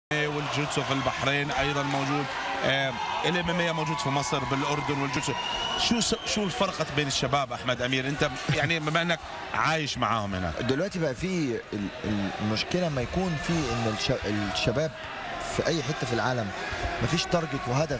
والجوتسو في البحرين ايضا موجود الام ام موجود في مصر بالاردن والجوتسو شو شو الفرق بين الشباب احمد امير انت يعني بما انك عايش معاهم هنا دلوقتي بقى في ال- ال- المشكله ما يكون في ان الش- الشباب في اي حته في العالم مفيش تارجت وهدف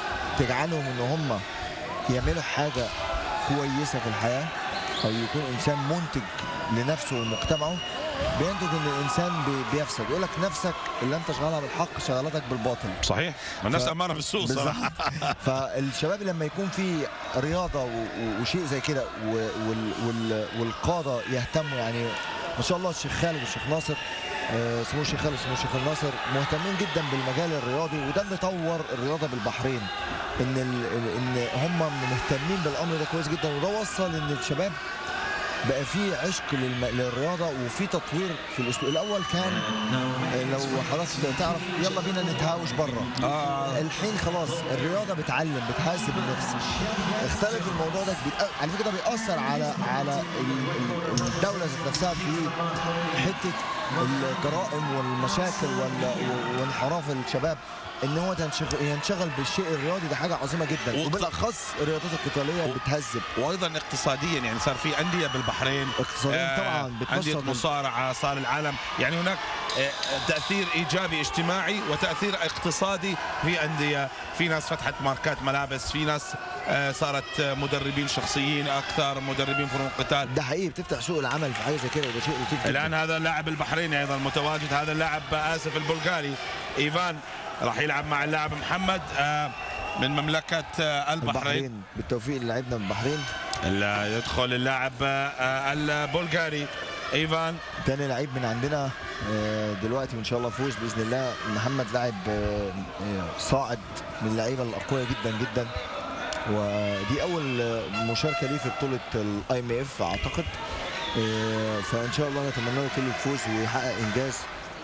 تجعلهم ان هم يعملوا حاجه كويسه في الحياه او يكون انسان منتج لنفسه ومجتمعه بينتج ان الانسان بي- بيفسد يقول لك نفسك اللي انت شغالها بالحق شغلتك بالباطل صحيح الناس ف- اماره بالسوق بالظبط. صراحه فالشباب لما يكون في رياضه و- و- وشيء زي كده و- وال- وال- والقاده يهتموا يعني ما شاء الله الشيخ خالد والشيخ ناصر آه، سمو الشيخ خالد وسمو الشيخ ناصر مهتمين جدا بالمجال الرياضي وده اللي طور الرياضه بالبحرين ان ال- ال- ان هم مهتمين بالامر ده كويس جدا وده وصل ان الشباب بقى في عشق للم... للرياضه وفي تطوير في الاسلوب الاول كان آه، لو حضرتك تعرف يلا بينا نتهاوش بره آه. الحين خلاص الرياضه بتعلم بتحاسب النفس اختلف الموضوع ده بيأ... على فكره ده بيأثر على على ال- ال- الدوله ذات نفسها في حته الجرائم والمشاكل وال- وانحراف الشباب ان هو تنشغ- ينشغل بالشيء الرياضي ده حاجه عظيمه جدا و- وبالاخص الرياضات القتاليه بتهذب وايضا اقتصاديا يعني صار في انديه بالبحرين اقتصاديا آه، طبعا انديه بتنشط مصارعه صار العالم يعني هناك آه، تاثير ايجابي اجتماعي وتاثير اقتصادي في انديه في ناس فتحت ماركات ملابس في ناس آه، صارت آه، مدربين شخصيين اكثر مدربين فنون قتال ده حقيقي بتفتح سوق العمل في حاجه زي كده وده شيء لطيف جدا الان هذا اللاعب البحريني ايضا متواجد هذا اللاعب اسف البلغاري ايفان راح يلعب مع اللاعب محمد آه، من مملكه آه، البحرين البحرين بالتوفيق للاعبنا من البحرين لا يدخل اللاعب آه، البلغاري ايفان تاني لعيب من عندنا آه، دلوقتي وان شاء الله فوز باذن الله محمد لاعب آه، آه، صاعد من اللعيبه الاقوياء جدا جدا ودي اول آه، مشاركه ليه في بطوله الاي ام اف اعتقد آه، فان شاء الله نتمنى له كل الفوز ويحقق انجاز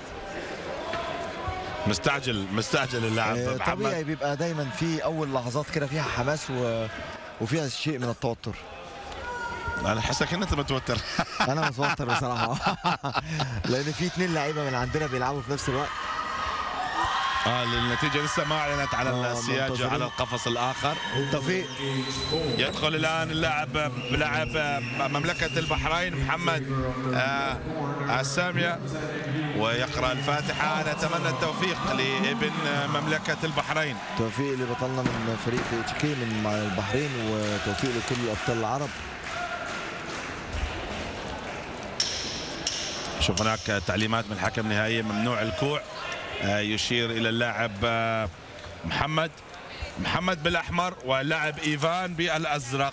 مستعجل مستعجل اللاعب آه، محمد طبيعي بيبقى دايما في اول لحظات كده فيها حماس و وفيها شيء من التوتر انا حاسك ان انت متوتر انا متوتر بصراحه لان في اتنين لعيبه من عندنا بيلعبوا في نفس الوقت اه النتيجه لسه ما اعلنت على آه، السياج منتظرين. على القفص الاخر توفيق يدخل الان اللاعب بلاعب مملكه البحرين محمد آه الساميه ويقرا الفاتحه نتمنى التوفيق لابن مملكه البحرين توفيق لبطلنا من فريق اتش كي من مع البحرين وتوفيق لكل الابطال العرب شوف هناك تعليمات من الحكم نهائيا ممنوع الكوع آه، يشير الى اللاعب آه، محمد محمد بالاحمر واللاعب ايفان بالازرق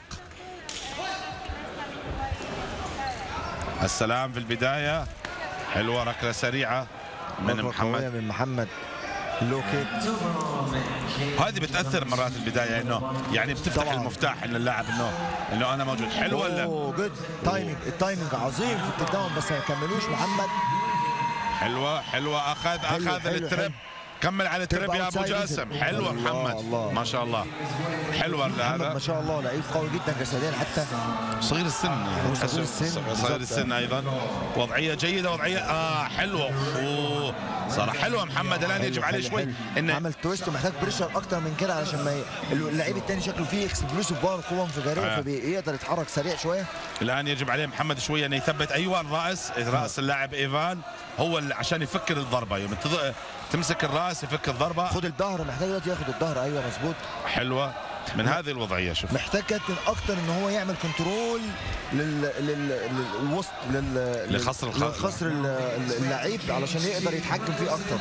السلام في البدايه حلوه ركله سريعه من ركلة قوية محمد من محمد لو كيك هذه بتاثر مرات البدايه انه يعني بتفتح طبعاً. المفتاح ان اللاعب انه انه انا موجود حلو ولا اوه جود تايمينج التايمينج عظيم في التقدم بس ما كملوش محمد حلوه حلوه اخذ حلو، اخذ حلو، الترب حلو. كمل على الترب ترب يا ابو outside جاسم ينزل. حلوه الله، محمد الله. ما شاء الله حلوه محمد هذا ما شاء الله لعيب قوي جدا جسديا حتى صغير السن يعني هو تحسه صغير السن، صغير بالضبط. السن ايضا وضعيه جيده وضعيه اه حلوه اوه صار حلوه محمد الان حلو، يجب عليه حلو، شوي حلو. انه عمل تويست ومحتاج بريشر اكتر من كده علشان ما ي... اللعيب التاني شكله فيه اكسبلوسيف باور قوه انفجاريه آه. فبيقدر يتحرك سريع شويه الان يجب عليه محمد شويه انه يثبت ايوه الراس راس اللاعب ايفان هو اللي عشان يفكر الضربه يوم تض- تمسك الراس يفك الضربه خد الظهر محتاج دلوقتي ياخد الظهر ايوه مظبوط حلوه من هذه الوضعيه شوف محتاج كابتن اكتر ان هو يعمل كنترول لل... لل... للوسط لل... لخصر الخ- لخصر ال- ال- اللعيب علشان يقدر يتحكم فيه اكتر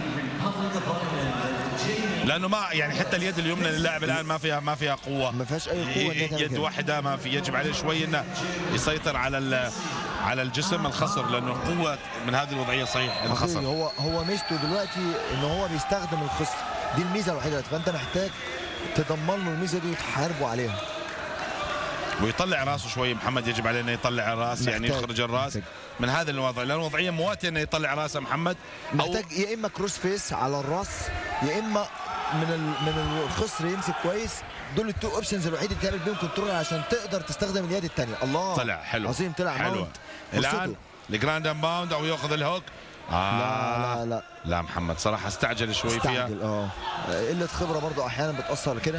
لانه ما يعني حتى اليد اليمنى للاعب الان ما فيها ما فيها قوه ما فيهاش اي قوه إن هي تعمل يد كده. واحده ما في يجب عليه شوي انه يسيطر على ال- على الجسم الخصر لانه القوه من هذه الوضعيه صحيح حقيقي الخصر هو هو ميزته دلوقتي ان هو بيستخدم الخصر دي الميزه الوحيده دلوقتي فانت محتاج تضمن له الميزه دي وتحاربه عليها ويطلع راسه شوي محمد يجب عليه انه يطلع الراس يعني محتاج- يخرج الراس محتاج. من هذا الوضع لان الوضعيه مواتيه انه يطلع راسه محمد او محتاج يا اما كروس فيس على الراس يا اما من ال... من الخصر يمسك كويس دول التو اوبشنز الوحيد اللي تعمل بيهم كنترول عشان تقدر تستخدم اليد الثانيه الله طلع حلو عظيم طلع حلو ماونت. الان فرصته. الجراند باوند او ياخذ الهوك آه لا لا لا لا محمد صراحه استعجل شوي فيها استعجل اه قله خبره برضو احيانا بتاثر كده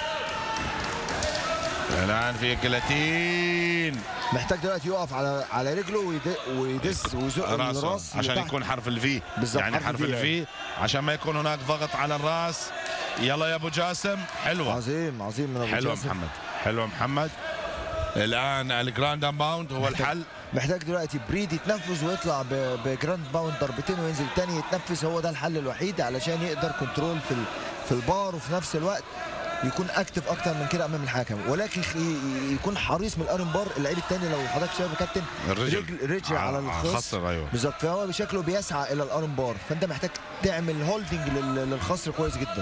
الان في جلاتين محتاج دلوقتي يقف على على رجله ويد- ويدس ويزق راسه الراس عشان لتحت. يكون حرف الفي بالظبط، يعني حرف حرف الفي الفي عشان ما يكون هناك ضغط على الراس يلا يا ابو جاسم حلوه عظيم عظيم من ابو حلوه جاسم. محمد حلوه محمد الان الجراند باوند هو محتاج- الحل محتاج دلوقتي بريد يتنفذ ويطلع ب- بجراند باوند ضربتين وينزل تاني يتنفذ هو ده الحل الوحيد علشان يقدر كنترول في ال- في البار وفي نفس الوقت يكون اكتف اكتر من كده امام الحكم ولكن خ- ي- يكون حريص من الارن بار اللعيب التاني لو حضرتك شايف يا كابتن الرجل رجل رجل على الخص خصر ايوه بالظبط فهو بشكله بيسعى الى الارن بار فانت محتاج تعمل هولدنج لل- للخصر كويس جدا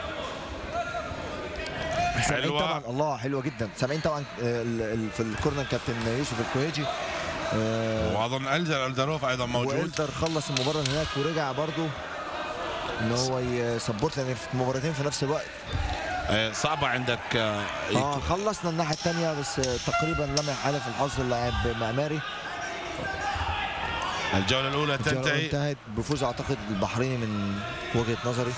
سامعين حلوة. طبعا الله حلوه جدا سامعين طبعا آه، ال- ال- في الكورنر كابتن يوسف الكويجي آه، واظن الدر الدروف ايضا موجود والدر خلص المباراه هناك ورجع برضو ان هو يسبورت لان في مباراتين في نفس الوقت آه، صعبه عندك آه، اه يكون- خلصنا الناحيه الثانيه بس آه، تقريبا لم يحالف الحظ اللاعب معماري الجوله الاولى الجولة تنتهي انتهت بفوز اعتقد البحريني من وجهه نظري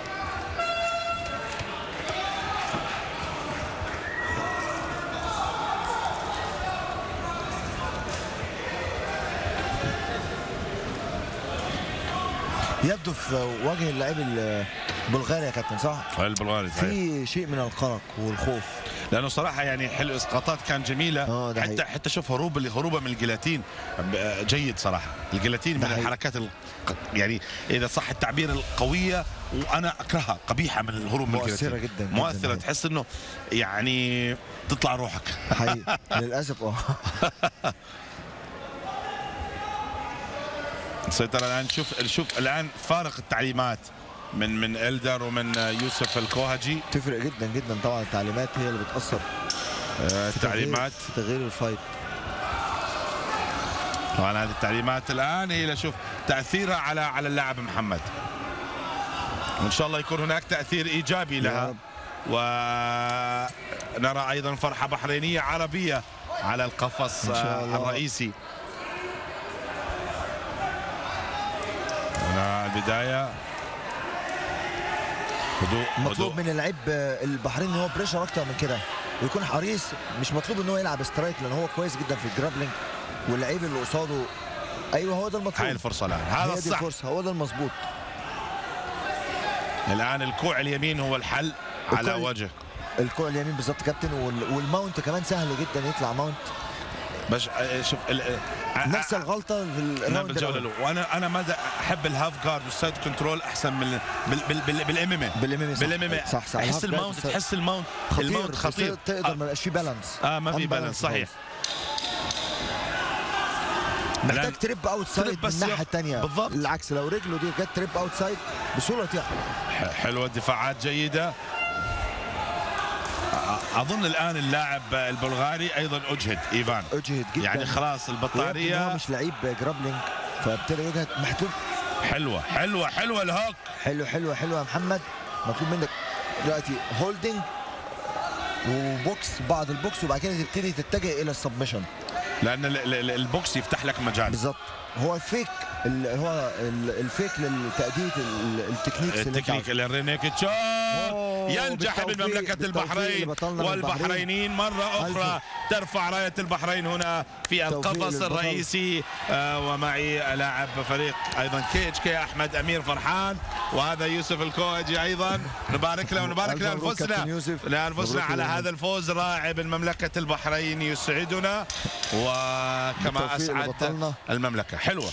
يبدو في وجه اللاعب البلغاري يا كابتن صح؟ البلغاري صحيح في شيء من القلق والخوف لانه صراحه يعني حلو اسقاطات كان جميله اه ده حتى حقيقي. حتى شوف هروب اللي هروبه من الجلاتين ب- جيد صراحه الجلاتين من ده حقيقي. الحركات ال... يعني اذا صح التعبير القويه وانا اكرهها قبيحه من الهروب من مؤثرة الجلاتين جدا جدا مؤثره يعني. تحس انه يعني تطلع روحك حقيقي للاسف اه سيطر الان شوف شوف الان فارق التعليمات من من الدر ومن يوسف الكوهجي تفرق جدا جدا طبعا التعليمات هي اللي بتاثر آه، في تغيير- التعليمات في تغيير الفايت طبعا هذه التعليمات الان هي اللي شوف تاثيرها على على اللاعب محمد وان شاء الله يكون هناك تاثير ايجابي يا لها رب. ونرى ايضا فرحه بحرينيه عربيه على القفص إن شاء آه، الله. الرئيسي هنا البدايه هدوء مطلوب هدوء من اللعيب البحرين ان هو بريشر اكتر من كده ويكون حريص مش مطلوب ان هو يلعب سترايك لان هو كويس جدا في الجرابلينج واللعيب اللي قصاده ايوه هو ده هاي المطلوب الفرصه الان هذا هي دي الصح الفرصه هو ده المظبوط الان الكوع اليمين هو الحل على الكوع- وجه الكوع اليمين بالظبط كابتن وال- والماونت كمان سهل جدا يطلع ماونت بس آه، شوف ال- آه، نفس آه، الغلطه في نعم الراوند بالجوله الأول. الاولى وانا انا ماذا احب الهاف جارد والسايد كنترول احسن من بال بال بال بالام ام بالام ام بالام ام صح صح احس الهاف الماونت جارد تحس الماونت خطير الماونت بس خطير تقدر آه، ما يبقاش فيه بالانس اه ما في Unbalanced بالانس صحيح محتاج الآن تريب اوت سايد تريب من بس الناحيه يا- الثانيه بالضبط. العكس لو رجله دي جت تريب اوت سايد بسهوله تقع ح- حلوه دفاعات جيده أ- اظن الان اللاعب البلغاري ايضا اجهد ايفان اجهد جدا يعني خلاص ويبدو إن هو البطاريه مش لعيب جرابلينج فابتدى يجهد محتوم حلوه حلوه حلوه الهوك حلو حلو حلو يا محمد مطلوب منك دلوقتي هولدنج وبوكس بعد البوكس وبعد كده تبتدي تتجه الى السبمشن لان ال- ال- ال- البوكس يفتح لك مجال بالظبط هو الفيك ال- هو ال- الفيك لتأدية ال- التكنيكس اللي انت التكنيك اللي رينيك تشوت أوه، ينجح بالتوفيق- بمملكة بالتوفيق البحرين لبطلنا من البحرين. والبحرينيين مرة أخرى ألف. ترفع راية البحرين هنا في توفيق القفص للبطل. الرئيسي آه، ومعي لاعب فريق أيضا كي اتش كي أحمد أمير فرحان وهذا يوسف الكوجي أيضا نبارك له ونبارك ألف مبروك لأنفسنا كابتن يوسف. لأنفسنا مبروك على يا هذا الفوز راعب مملكة البحرين يسعدنا وكما بالتوفيق أسعد لبطلنا. المملكة حلوة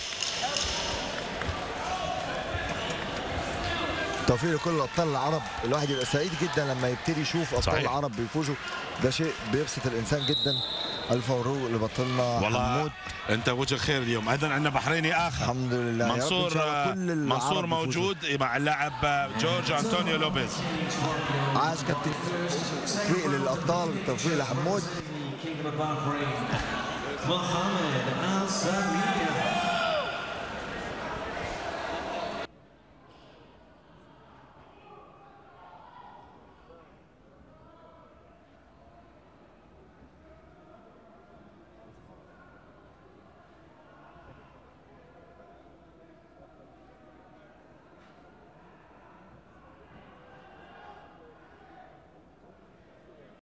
توفيق لكل الابطال العرب الواحد يبقى سعيد جدا لما يبتدي يشوف ابطال صحيح. العرب بيفوزوا ده شيء بيبسط الانسان جدا الف مبروك لبطلنا والله حمود انت وجه خير اليوم ايضا عندنا بحريني اخر الحمد لله يا رب إن منصور شاء الله كل العرب منصور يفوزوا. موجود مع اللاعب جورج انطونيو لوبيز عاش كابتن توفيق للابطال بالتوفيق لحمود Kingdom of Bahrain, Mohammed Al Samiya.